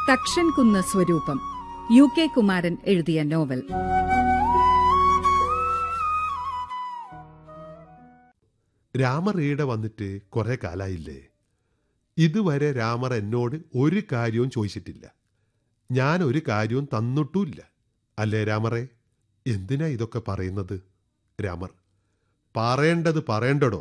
തക്ഷൻ കുന്ന് സ്വരൂപം U K Kumaran എഴുതിയ നോവൽ രാമർ ഈടെ വന്നിട്ട് കുറെ കാലായില്ലേ ഇതുവരെ രാമർ എന്നോട് ഒരു കാര്യവും ചോദിച്ചിട്ടില്ല ഞാൻ ഒരു കാര്യവും തന്നിട്ടുമില്ല അല്ലേ രാമറെ എന്തിനാ ഇതൊക്കെ പറയുന്നത് രാമർ പറയേണ്ടത് പറയണ്ടടോ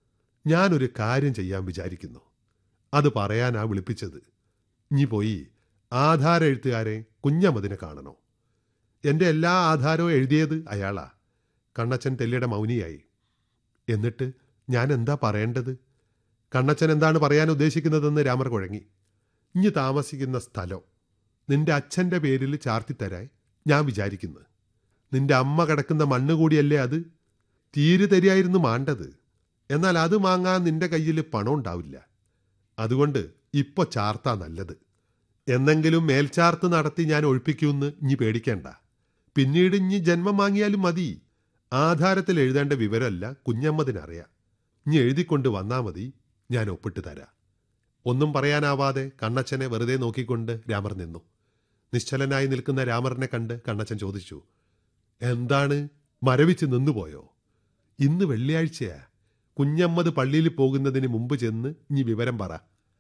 ഞാനൊരു കാര്യം ചെയ്യാൻ വിചാരിക്കുന്നു അത് പറയാനാ വിളിപ്പിച്ചത് ഇനി പോയി ആധാര എഴുത്തുകാരെ കുഞ്ഞമ്മതിനെ കാണണോ എൻ്റെ എല്ലാ ആധാരവും എഴുതിയത് അയാളാ കണ്ണച്ചൻ തെല്ലിയുടെ മൗനിയായി എന്നിട്ട് ഞാൻ എന്താ പറയേണ്ടത് കണ്ണച്ചൻ എന്താണ് പറയാൻ ഉദ്ദേശിക്കുന്നതെന്ന് രാമർ കുഴങ്ങി ഇഞ്ഞ് താമസിക്കുന്ന സ്ഥലം നിന്റെ അച്ഛൻ്റെ പേരിൽ ചാർത്തിത്തരാൻ ഞാൻ വിചാരിക്കുന്നു നിന്റെ അമ്മ കിടക്കുന്ന മണ്ണ് കൂടിയല്ലേ അത് തീര് തരിയായിരുന്നു മാണ്ടത് എന്നാൽ അത് വാങ്ങാൻ നിന്റെ കയ്യിൽ പണം ഉണ്ടാവില്ല അതുകൊണ്ട് ഇപ്പൊ ചാർത്താ നല്ലത് എന്നെങ്കിലും മേൽചാർത്ത് നടത്തി ഞാൻ ഒഴിപ്പിക്കുമെന്ന് ഇനി പേടിക്കേണ്ട പിന്നീട് ഇനി ജന്മം വാങ്ങിയാലും മതി ആധാരത്തിൽ എഴുതേണ്ട വിവരമല്ല കുഞ്ഞമ്മതിനറിയാം ഇനി എഴുതിക്കൊണ്ട് വന്നാ മതി ഞാൻ ഒപ്പിട്ട് തരാം ഒന്നും പറയാനാവാതെ കണ്ണച്ചനെ വെറുതെ നോക്കിക്കൊണ്ട് രാമർ നിന്നു നിശ്ചലനായി നിൽക്കുന്ന രാമറിനെ കണ്ട് കണ്ണച്ചൻ ചോദിച്ചു എന്താണ് മരവിച്ച് നിന്നുപോയോ ഇന്ന് വെള്ളിയാഴ്ചയാ കുഞ്ഞമ്മത് പള്ളിയിൽ പോകുന്നതിന് മുമ്പ് ചെന്ന് ഇനി വിവരം പറ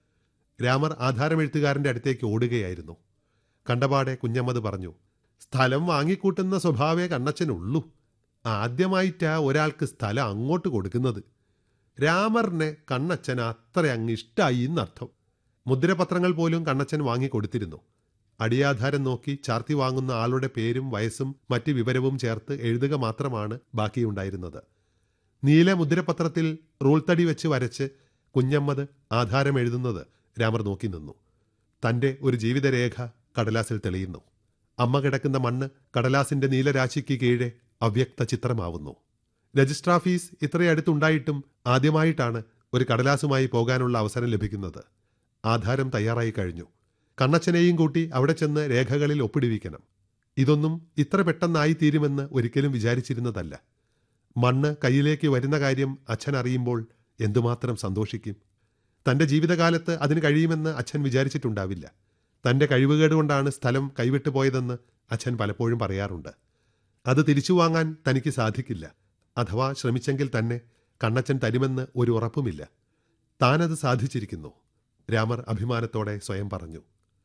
രാമർ ആധാരമെഴുത്തുകാരന്റെ അടുത്തേക്ക് ഓടുകയായിരുന്നു കണ്ടപാടെ കുഞ്ഞമ്മത് പറഞ്ഞു സ്ഥലം വാങ്ങിക്കൂട്ടുന്ന സ്വഭാവേ കണ്ണച്ചനുള്ളൂ ആദ്യമായിട്ടാ ഒരാൾക്ക് സ്ഥലം അങ്ങോട്ട് കൊടുക്കുന്നത് രാമറിനെ കണ്ണച്ചൻ അത്ര അങ്ങ് ഇഷ്ടായി എന്നർത്ഥം മുദ്രപത്രങ്ങൾ പോലും കണ്ണച്ചൻ വാങ്ങിക്കൊടുത്തിരുന്നു അടിയാധാരം നോക്കി ചാർത്തി വാങ്ങുന്ന ആളുടെ പേരും വയസ്സും മറ്റ് വിവരവും ചേർത്ത് എഴുതുക മാത്രമാണ് ബാക്കിയുണ്ടായിരുന്നത് നീല മുദ്രപത്രത്തിൽ റൂൾ തടി വെച്ച് വരച്ച് കുഞ്ഞമ്മത് ആധാരം എഴുതുന്നത് രാമർ നോക്കി നിന്നു തന്റെ ഒരു ജീവിതരേഖ കടലാസിൽ തെളിയുന്നു അമ്മ കിടക്കുന്ന മണ്ണ് കടലാസിന്റെ നീലരാശിക്ക് കീഴെ അവ്യക്ത ചിത്രമാവുന്നു രജിസ്റ്റർ ഓഫീസ് ഇത്രയടുത്തുണ്ടായിട്ടും ആദ്യമായിട്ടാണ് ഒരു കടലാസുമായി പോകാനുള്ള അവസരം ലഭിക്കുന്നത് ആധാരം തയ്യാറായി കഴിഞ്ഞു കണ്ണച്ചനെയും കൂട്ടി അവിടെ ചെന്ന് രേഖകളിൽ ഒപ്പിടുവിക്കണം ഇതൊന്നും ഇത്ര പെട്ടെന്നായി തീരുമെന്ന് ഒരിക്കലും വിചാരിച്ചിരുന്നതല്ല മണ്ണ് കയ്യിലേക്ക് വരുന്ന കാര്യം അച്ഛൻ അറിയുമ്പോൾ എന്തുമാത്രം സന്തോഷിക്കും തന്റെ ജീവിതകാലത്ത് അതിന് കഴിയുമെന്ന് അച്ഛൻ വിചാരിച്ചിട്ടുണ്ടാവില്ല തന്റെ കഴിവുകേട് കൊണ്ടാണ് സ്ഥലം കൈവിട്ടു പോയതെന്ന് അച്ഛൻ പലപ്പോഴും പറയാറുണ്ട് അത് തിരിച്ചു വാങ്ങാൻ തനിക്ക് സാധിക്കില്ല അഥവാ ശ്രമിച്ചെങ്കിൽ തന്നെ കണ്ണച്ചൻ തരുമെന്ന് ഒരു ഉറപ്പുമില്ല താനത് സാധിച്ചിരിക്കുന്നു രാമർ അഭിമാനത്തോടെ സ്വയം പറഞ്ഞു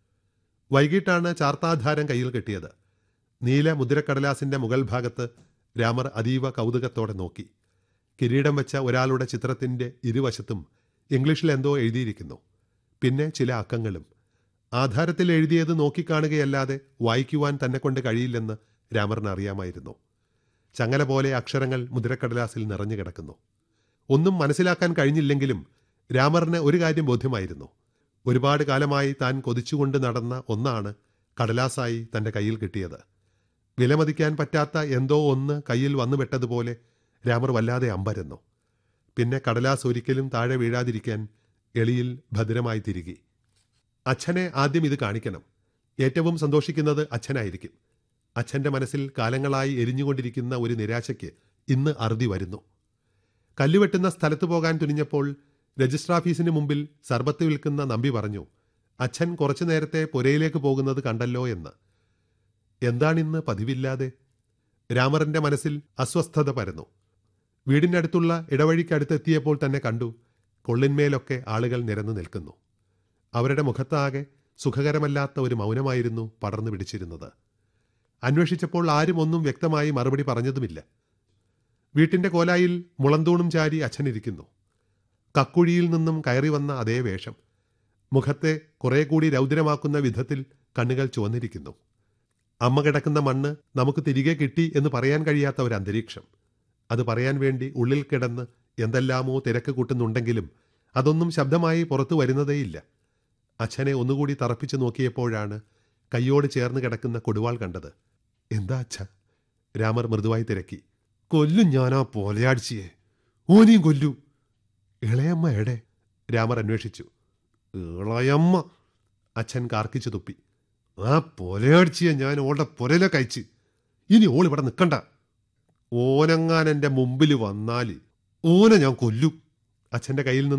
വൈകിട്ടാണ് ചാർത്താധാരം കയ്യിൽ കിട്ടിയത് നീല മുദ്രക്കടലാസിന്റെ മുകൾ ഭാഗത്ത് രാമർ അതീവ കൗതുകത്തോടെ നോക്കി കിരീടം വെച്ച ഒരാളുടെ ചിത്രത്തിന്റെ ഇരുവശത്തും ഇംഗ്ലീഷിൽ എന്തോ എഴുതിയിരിക്കുന്നു പിന്നെ ചില അക്കങ്ങളും ആധാരത്തിൽ എഴുതിയത് നോക്കിക്കാണുകയല്ലാതെ വായിക്കുവാൻ തന്നെ കൊണ്ട് കഴിയില്ലെന്ന് രാമറിന് അറിയാമായിരുന്നു ചങ്ങല പോലെ അക്ഷരങ്ങൾ മുദ്രക്കടലാസിൽ നിറഞ്ഞു കിടക്കുന്നു ഒന്നും മനസ്സിലാക്കാൻ കഴിഞ്ഞില്ലെങ്കിലും രാമറിന് ഒരു കാര്യം ബോധ്യമായിരുന്നു ഒരുപാട് കാലമായി താൻ കൊതിച്ചുകൊണ്ട് നടന്ന ഒന്നാണ് കടലാസായി തന്റെ കയ്യിൽ കിട്ടിയത് വിലമതിക്കാൻ പറ്റാത്ത എന്തോ ഒന്ന് കയ്യിൽ വന്നുപെട്ടതുപോലെ രാമർ വല്ലാതെ അമ്പരന്നു പിന്നെ കടലാസ് ഒരിക്കലും താഴെ വീഴാതിരിക്കാൻ എളിയിൽ ഭദ്രമായി തിരികെ അച്ഛനെ ആദ്യം ഇത് കാണിക്കണം ഏറ്റവും സന്തോഷിക്കുന്നത് അച്ഛനായിരിക്കും അച്ഛന്റെ മനസ്സിൽ കാലങ്ങളായി എരിഞ്ഞുകൊണ്ടിരിക്കുന്ന ഒരു നിരാശയ്ക്ക് ഇന്ന് അറുതി വരുന്നു കല്ലുവെട്ടുന്ന സ്ഥലത്ത് പോകാൻ തുനിഞ്ഞപ്പോൾ രജിസ്റ്റർ ഓഫീസിന് മുമ്പിൽ സർബത്ത് വിൽക്കുന്ന നമ്പി പറഞ്ഞു അച്ഛൻ കുറച്ചു നേരത്തെ പുരയിലേക്ക് പോകുന്നത് കണ്ടല്ലോ എന്ന് എന്താണിന്ന് പതിവില്ലാതെ രാമറിന്റെ മനസ്സിൽ അസ്വസ്ഥത പരന്നു വീടിനടുത്തുള്ള ഇടവഴിക്കടുത്തെത്തിയപ്പോൾ തന്നെ കണ്ടു കൊള്ളിന്മേലൊക്കെ ആളുകൾ നിരന്നു നിൽക്കുന്നു അവരുടെ മുഖത്താകെ സുഖകരമല്ലാത്ത ഒരു മൗനമായിരുന്നു പടർന്നു പിടിച്ചിരുന്നത് അന്വേഷിച്ചപ്പോൾ ആരും ഒന്നും വ്യക്തമായി മറുപടി പറഞ്ഞതുമില്ല വീട്ടിന്റെ കോലായിൽ മുളന്തൂണും ചാരി അച്ഛനിരിക്കുന്നു കക്കുഴിയിൽ നിന്നും കയറി വന്ന അതേ വേഷം മുഖത്തെ കുറെ കൂടി രൗദ്രമാക്കുന്ന വിധത്തിൽ കണ്ണുകൾ ചുവന്നിരിക്കുന്നു അമ്മ കിടക്കുന്ന മണ്ണ് നമുക്ക് തിരികെ കിട്ടി എന്ന് പറയാൻ കഴിയാത്ത ഒരു അന്തരീക്ഷം അത് പറയാൻ വേണ്ടി ഉള്ളിൽ കിടന്ന് എന്തെല്ലാമോ തിരക്ക് കൂട്ടുന്നുണ്ടെങ്കിലും അതൊന്നും ശബ്ദമായി പുറത്തു വരുന്നതേയില്ല അച്ഛനെ ഒന്നുകൂടി തറപ്പിച്ചു നോക്കിയപ്പോഴാണ് കയ്യോട് ചേർന്ന് കിടക്കുന്ന കൊടുവാൾ കണ്ടത് എന്താ അച്ഛ രാമർ മൃദുവായി തിരക്കി കൊല്ലും ഞാനാ പോലയാഴ്ചയെ ഓനെയും കൊല്ലു ഇളയമ്മ എടെ രാമർ അന്വേഷിച്ചു ഇളയമ്മ അച്ഛൻ കാർക്കിച്ചു തുപ്പി ആ പൊലയടിച്ചിയെ ഞാൻ ഓളുടെ പുരല കഴിച്ച് ഇനി ഓൾ ഇവിടെ നിൽക്കണ്ട ഓനങ്ങാൻ എൻ്റെ മുമ്പിൽ വന്നാൽ ഓനെ ഞാൻ കൊല്ലും അച്ഛൻ്റെ കയ്യിൽ നിന്ന്